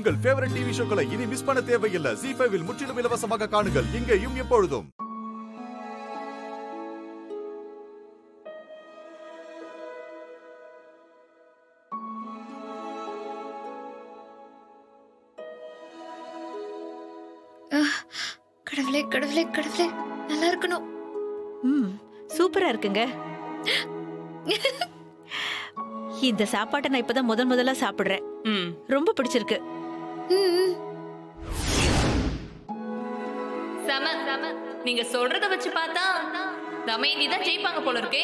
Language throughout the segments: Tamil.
உங்கள் ஃபேவரட் டிவி ஷோக்களை இனி மிஸ் பண்ண தேவையில்லை ஜி ஃபைவில் முற்றிலும் இலவசமாக காணுங்கள் இங்கேயும் எப்பொழுதும் கடவுளே கடவுளே கடவுளே நல்லா இருக்கணும் ம் சூப்பரா இருக்குங்க இந்த சாப்பாட்டை நான் இப்பதான் முதல் முதல்ல சாப்பிடுறேன் ம் ரொம்ப பிடிச்சிருக்கு ம், ம். செம செம நீங்க சொல்றத வச்சு பார்த்தா தமயந்தி தான் ஜெயிப்பாங்க போல இருக்கே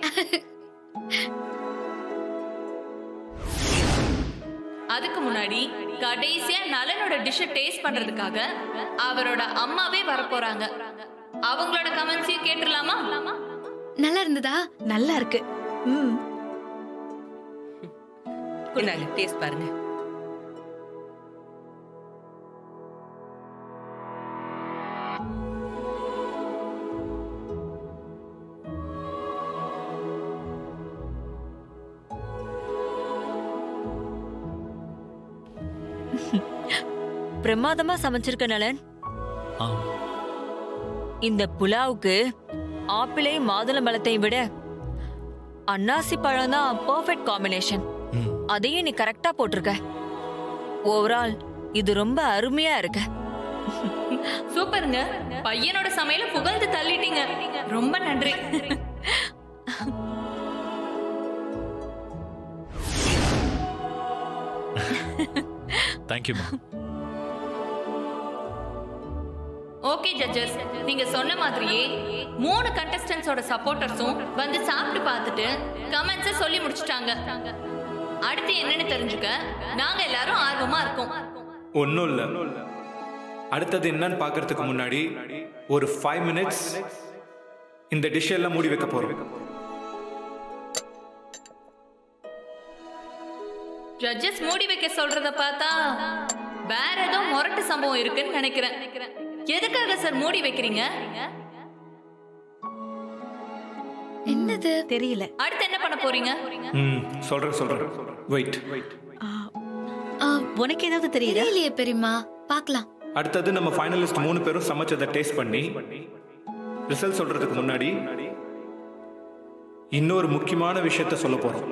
அதுக்கு முன்னாடி கடைசியா நலனோட டிஷ்ஷை டேஸ்ட் பண்றதுக்காக அவரோட அம்மாவே வரப்போறாங்க அவங்களோட கமெண்ட்ஸையும் கேட்டுடலாமா நல்லா இருந்ததா நல்லா இருக்கு ம் இந்தாங்க டேஸ்ட் பாருங்க பிரமாதமா சமைச்சிருக்க நலன் ஆம் இந்த புலாவுக்கு ஆப்பிளை மாதுளம்பழத்தையும் விட அன்னாசி பழம் தான் பர்ஃபெக்ட் காம்பினேஷன் ம் அதையும் நீ கரெக்டா போட்டிருக்க ஓவரால் இது ரொம்ப அருமையா இருக்கு சூப்பருங்க பையனோட சமையல புகழ்ந்து தள்ளிட்டீங்க ரொம்ப நன்றி தேங்க்யூமா ஓகே ஜட்ஜஸ் நீங்க சொன்ன மாதிரியே மூணு கண்டஸ்டன்ஸோட சப்போர்ட்டர்ஸும் வந்து சாப்பிட்டு பார்த்துட்டு கமெண்ட்ஸை சொல்லி முடிச்சிட்டாங்க அடுத்து என்னன்னு தெரிஞ்சுக்க நாங்க எல்லாரும் ஆர்வமா இருக்கோம் ஒன்றும் இல்லை அடுத்தது என்னன்னு பார்க்கறதுக்கு முன்னாடி ஒரு ஃபைவ் மினிட்ஸ் இந்த டிஷ் எல்லாம் மூடி வைக்க போகிறோம் ஜட்ஜஸ் மூடி வைக்க சொல்றத பார்த்தா வேற ஏதோ முரட்டு சம்பவம் இருக்குன்னு நினைக்கிறேன் எதுக்காக சார் மூடி வைக்கிறீங்க என்னது தெரியல அடுத்து என்ன பண்ண போறீங்க ம் சொல்கிறேன் சொல்கிறேன் வெயிட் ஆ, ஆ, உனக்கு ஏதாவது தெரியுதா தெரியலையே பெரியம்மா பார்க்கலாம் அடுத்தது நம்ம ஃபைனலிஸ்ட் மூணு பேரும் சமைச்சதை டேஸ்ட் பண்ணி ரிசல்ட் சொல்றதுக்கு முன்னாடி இன்னொரு முக்கியமான விஷயத்த சொல்ல போறோம்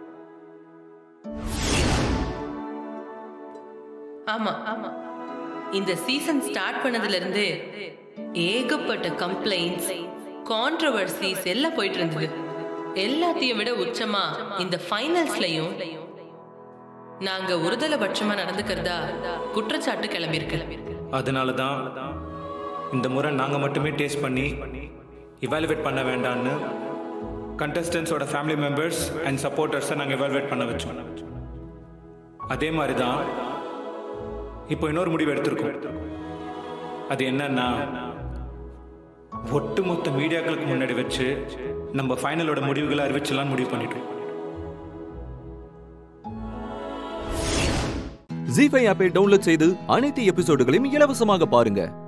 ஆமா ஆமா இந்த சீசன் ஸ்டார்ட் பண்ணதுல இருந்து ஏகப்பட்ட கம்ப்ளைண்ட்ஸ் கான்ட்ரவர்சிஸ் எல்லாம் போயிட்டு இருந்தது எல்லாத்தையும் விட உச்சமா இந்த ஃபைனல்ஸ்லயும் நாங்க ஒருதலைபட்சமா நடந்துக்கிறதா குற்றச்சாட்டு கிளம்பியிருக்கு அதனால தான் இந்த முறை நாங்கள் மட்டுமே டேஸ்ட் பண்ணி இவாலுவேட் பண்ண வேண்டாம்னு கண்டஸ்டன்ஸோட ஃபேமிலி மெம்பர்ஸ் அண்ட் சப்போர்ட்டர்ஸை நாங்கள் இவாலுவேட் பண்ண வச்சோம் அதே மாதிரி தான் இப்போ இன்னொரு முடிவு எடுத்திருக்கோம் அது என்னன்னா ஒட்டுமொத்த மீடியாக்களுக்கு முன்னாடி வச்சு நம்ம ஃபைனலோட முடிவுகளை அறிவிச்சலாம்னு முடிவு பண்ணிட்டோம் ஜி ஃபைவ் ஆப்பை டவுன்லோட் செய்து அனைத்து எபிசோடுகளையும் இலவசமாக பாருங்க